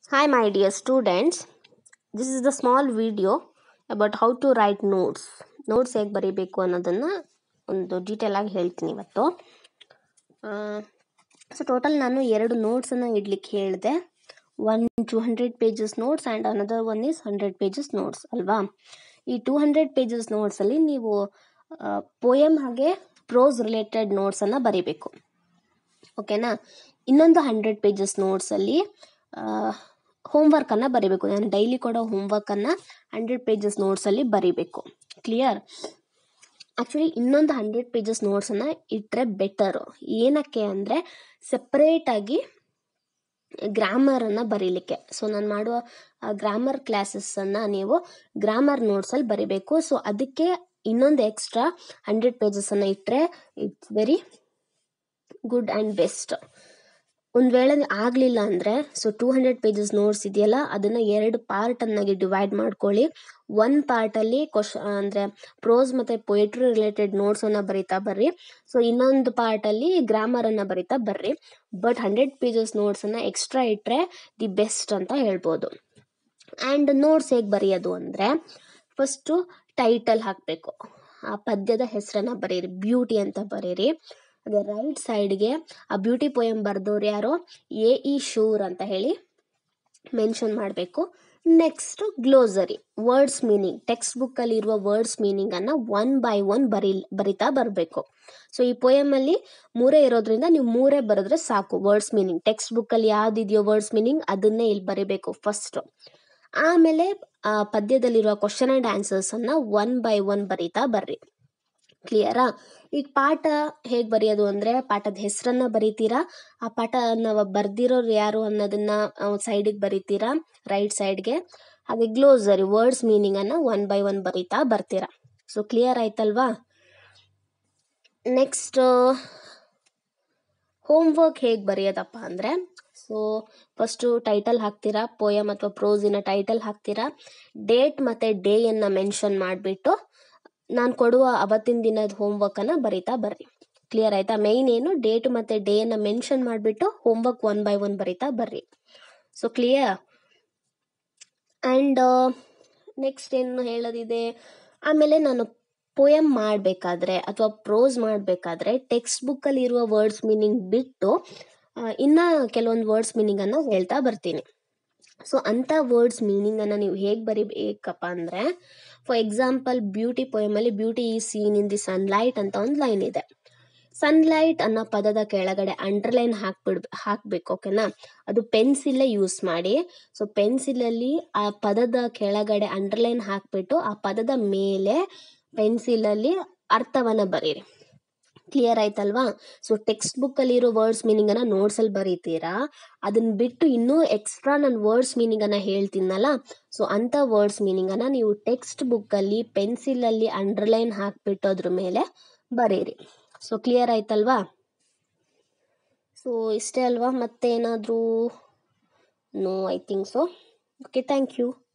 Hi, my dear students. This is the small video about how to write notes. Notes ಹೇಗೆ ಬರೀಬೇಕು ಅನ್ನೋದನ್ನು ಒಂದು detail ಆಗಿ ಹೇಳ್ತೀನಿ ಇವತ್ತು ಸೊ ಟೋಟಲ್ ನಾನು ಎರಡು ನೋಟ್ಸನ್ನು ಇಡ್ಲಿಕ್ಕೆ ಹೇಳಿದೆ one two hundred pages notes and another one is hundred pages notes ಅಲ್ವಾ ಈ ಟೂ ಹಂಡ್ರೆಡ್ ಪೇಜಸ್ ನೋಟ್ಸಲ್ಲಿ ನೀವು ಪೋಯಮ್ ಹಾಗೆ ಪ್ರೋಸ್ ರಿಲೇಟೆಡ್ ನೋಟ್ಸನ್ನು ಬರೀಬೇಕು ಓಕೆನಾ ಇನ್ನೊಂದು ಹಂಡ್ರೆಡ್ ಪೇಜಸ್ ನೋಟ್ಸಲ್ಲಿ ಹೋಮ್ವರ್ಕನ್ನು ಬರೀಬೇಕು ನಾನು ಡೈಲಿ ಕೊಡೋ ಹೋಮ್ವರ್ಕನ್ನು ಹಂಡ್ರೆಡ್ ಪೇಜಸ್ ನೋಟ್ಸಲ್ಲಿ ಬರೀಬೇಕು ಕ್ಲಿಯರ್ ಆ್ಯಕ್ಚುಲಿ ಇನ್ನೊಂದು ಹಂಡ್ರೆಡ್ ಪೇಜಸ್ ನೋಟ್ಸನ್ನು ಇಟ್ಟರೆ ಬೆಟರು ಏನಕ್ಕೆ ಅಂದರೆ ಸಪ್ರೇಟಾಗಿ ಗ್ರಾಮರನ್ನು ಬರೀಲಿಕ್ಕೆ ಸೊ ನಾನು ಮಾಡುವ ಗ್ರಾಮರ್ ಕ್ಲಾಸಸ್ಸನ್ನು ನೀವು ಗ್ರಾಮರ್ ನೋಟ್ಸಲ್ಲಿ ಬರೀಬೇಕು ಸೊ ಅದಕ್ಕೆ ಇನ್ನೊಂದು ಎಕ್ಸ್ಟ್ರಾ ಹಂಡ್ರೆಡ್ ಪೇಜಸನ್ನು ಇಟ್ಟರೆ it's very good and best ಒಂದು ವೇಳೆ ಆಗಲಿಲ್ಲ ಅಂದರೆ so two hundred pages notes ಇದೆಯಲ್ಲ ಅದನ್ನು ಎರಡು ಪಾರ್ಟನ್ನಾಗಿ ಡಿವೈಡ್ ಮಾಡ್ಕೊಳ್ಳಿ ಒಂದು ಪಾರ್ಟಲ್ಲಿ ಕ್ವಶ್ ಅಂದರೆ ಪ್ರೋಸ್ ಮತ್ತು ಪೊಯೆಟ್ರಿ ರಿಲೇಟೆಡ್ ನೋಟ್ಸನ್ನು ಬರೀತಾ ಬರ್ರಿ ಸೊ ಇನ್ನೊಂದು ಪಾರ್ಟಲ್ಲಿ ಗ್ರಾಮರನ್ನು ಬರೀತಾ ಬರ್ರಿ ಬಟ್ ಹಂಡ್ರೆಡ್ ಪೇಜಸ್ ನೋಟ್ಸನ್ನು ಎಕ್ಸ್ಟ್ರಾ ಇಟ್ಟರೆ ದಿ ಬೆಸ್ಟ್ ಅಂತ ಹೇಳ್ಬೋದು ಆ್ಯಂಡ್ ನೋಟ್ಸ್ ಹೇಗೆ ಬರೆಯೋದು ಅಂದರೆ ಫಸ್ಟು ಟೈಟಲ್ ಹಾಕಬೇಕು ಆ ಪದ್ಯದ ಹೆಸರನ್ನು ಬರೀರಿ ಬ್ಯೂಟಿ ಅಂತ ಬರೀರಿ ಅದೇ ರೈಟ್ ಸೈಡ್ಗೆ ಆ ಬ್ಯೂಟಿ ಪೋಯಮ್ ಬರೆದವ್ರು ಯಾರೋ ಎ ಇ ಶೂರ್ ಅಂತ ಹೇಳಿ ಮೆನ್ಷನ್ ಮಾಡಬೇಕು next glossary words meaning text ಬುಕ್ಕಲ್ಲಿ ಇರುವ ವರ್ಡ್ಸ್ ಮೀನಿಂಗನ್ನು ಒನ್ ಬೈ ಒನ್ ಬರೀ ಬರಿತಾ ಬರಬೇಕು ಸೊ ಈ ಪೋಯಮಲ್ಲಿ ಮೂರೇ ಇರೋದ್ರಿಂದ ನೀವು ಮೂರೇ ಬರೆದ್ರೆ ಸಾಕು ವರ್ಡ್ಸ್ ಮೀನಿಂಗ್ ಟೆಕ್ಸ್ಟ್ ಬುಕ್ಕಲ್ಲಿ ಯಾವುದಿದೆಯೋ ವರ್ಡ್ಸ್ ಮೀನಿಂಗ್ ಅದನ್ನೇ ಇಲ್ಲಿ ಬರೀಬೇಕು ಫಸ್ಟು ಆಮೇಲೆ ಪದ್ಯದಲ್ಲಿರುವ ಕ್ವಶನ್ ಆ್ಯಂಡ್ ಆನ್ಸರ್ಸನ್ನು ಒನ್ ಬೈ ಒನ್ ಬರೀತಾ ಬರ್ರಿ ಕ್ಲಿಯರಾ ಈಗ ಪಾಠ ಹೇಗೆ ಬರೆಯೋದು ಅಂದರೆ ಪಾಠದ ಹೆಸರನ್ನ ಬರೀತೀರಾ ಆ ಪಾಠ ನಾವು ಬರ್ದಿರೋರು ಯಾರು ಅನ್ನೋದನ್ನ ಸೈಡಿಗೆ ಬರೀತೀರಾ ರೈಟ್ ಸೈಡ್ಗೆ ಹಾಗೆ ಗ್ಲೋಸರಿ ವರ್ಡ್ಸ್ ಮೀನಿಂಗನ್ನು ಒನ್ ಬೈ ಒನ್ ಬರೀತಾ ಬರ್ತೀರಾ ಸೊ ಕ್ಲಿಯರ್ ಆಯ್ತಲ್ವಾ ನೆಕ್ಸ್ಟ್ ಹೋಮ್ವರ್ಕ್ ಹೇಗೆ ಬರೆಯೋದಪ್ಪ ಅಂದರೆ ಸೊ ಫಸ್ಟು ಟೈಟಲ್ ಹಾಕ್ತೀರಾ ಪೋಯಮ್ ಅಥವಾ ಪ್ರೋಸಿನ ಟೈಟಲ್ ಹಾಕ್ತೀರಾ ಡೇಟ್ ಮತ್ತು ಡೇಯನ್ನು ಮೆನ್ಷನ್ ಮಾಡಿಬಿಟ್ಟು ನಾನು ಕೊಡುವ ಅವತ್ತಿನ ದಿನದ ಹೋಮ್ವರ್ಕನ್ನು ಬರೀತಾ ಬರ್ರಿ ಕ್ಲಿಯರ್ ಆಯಿತಾ ಮೇಯ್ನ್ ಏನು ಡೇಟ್ ಮತ್ತು ಡೇಯನ್ನು ಮೆನ್ಷನ್ ಮಾಡಿಬಿಟ್ಟು ಹೋಮ್ವರ್ಕ್ ಒನ್ ಬೈ ಒನ್ ಬರೀತಾ ಬರ್ರಿ ಸೊ ಕ್ಲಿಯರ್ ಆ್ಯಂಡ್ ನೆಕ್ಸ್ಟ್ ಏನು ಹೇಳೋದಿದೆ ಆಮೇಲೆ ನಾನು ಪೋಯಮ್ ಮಾಡಬೇಕಾದ್ರೆ ಅಥವಾ ಪ್ರೋಸ್ ಮಾಡಬೇಕಾದ್ರೆ ಟೆಕ್ಸ್ಟ್ ಬುಕ್ಕಲ್ಲಿ ಇರುವ ವರ್ಡ್ಸ್ ಮೀನಿಂಗ್ ಬಿಟ್ಟು ಇನ್ನು ಕೆಲವೊಂದು ವರ್ಡ್ಸ್ ಮೀನಿಂಗನ್ನು ಹೇಳ್ತಾ ಬರ್ತೀನಿ ಸೊ ಅಂಥ ವರ್ಡ್ಸ್ ಮೀನಿಂಗನ್ನು ನೀವು ಹೇಗೆ ಬರಿಬೇಕಪ್ಪ ಅಂದರೆ ಫಾರ್ ಎಕ್ಸಾಂಪಲ್ ಬ್ಯೂಟಿ ಪೋಯಮಲ್ಲಿ ಬ್ಯೂಟಿ ಈ ಸೀನ್ ಇನ್ ದಿ ಸನ್ಲೈಟ್ ಅಂತ ಒಂದು ಲೈನ್ ಇದೆ ಸನ್ಲೈಟ್ ಅನ್ನೋ ಪದದ ಕೆಳಗಡೆ ಅಂಡರ್ಲೈನ್ ಹಾಕ್ಬಿಡ್ ಹಾಕ್ಬೇಕು ಓಕೆನಾ ಅದು ಪೆನ್ಸಿಲ್ಲೇ ಯೂಸ್ ಮಾಡಿ ಸೊ ಪೆನ್ಸಿಲಲ್ಲಿ ಆ ಪದದ ಕೆಳಗಡೆ ಅಂಡರ್ಲೈನ್ ಹಾಕ್ಬಿಟ್ಟು ಆ ಪದದ ಮೇಲೆ ಪೆನ್ಸಿಲಲ್ಲಿ ಅರ್ಥವನ್ನು ಬರೀರಿ ಕ್ಲಿಯರ್ ಆಯ್ತಲ್ವಾ ಸೊ ಟೆಕ್ಸ್ಟ್ ಬುಕ್ಕಲ್ಲಿ ಇರೋ ವರ್ಡ್ಸ್ ಮೀನಿಂಗನ್ನು ನೋಟ್ಸಲ್ಲಿ ಬರೀತೀರಾ ಅದನ್ನ ಬಿಟ್ಟು ಇನ್ನೂ ಎಕ್ಸ್ಟ್ರಾ ನಾನು ವರ್ಡ್ಸ್ ಮೀನಿಂಗನ್ನು ಹೇಳ್ತೀನಲ್ಲ ಸೊ ಅಂಥ ವರ್ಡ್ಸ್ ಮೀನಿಂಗನ್ನು ನೀವು ಟೆಕ್ಸ್ಟ್ ಬುಕ್ಕಲ್ಲಿ ಪೆನ್ಸಿಲಲ್ಲಿ ಅಂಡರ್ಲೈನ್ ಹಾಕ್ಬಿಟ್ಟು ಅದ್ರ ಮೇಲೆ ಬರೀರಿ ಸೊ ಕ್ಲಿಯರ್ ಆಯ್ತಲ್ವಾ ಸೊ ಇಷ್ಟೇ ಅಲ್ವಾ ಮತ್ತೇನಾದರೂ no I think so okay thank you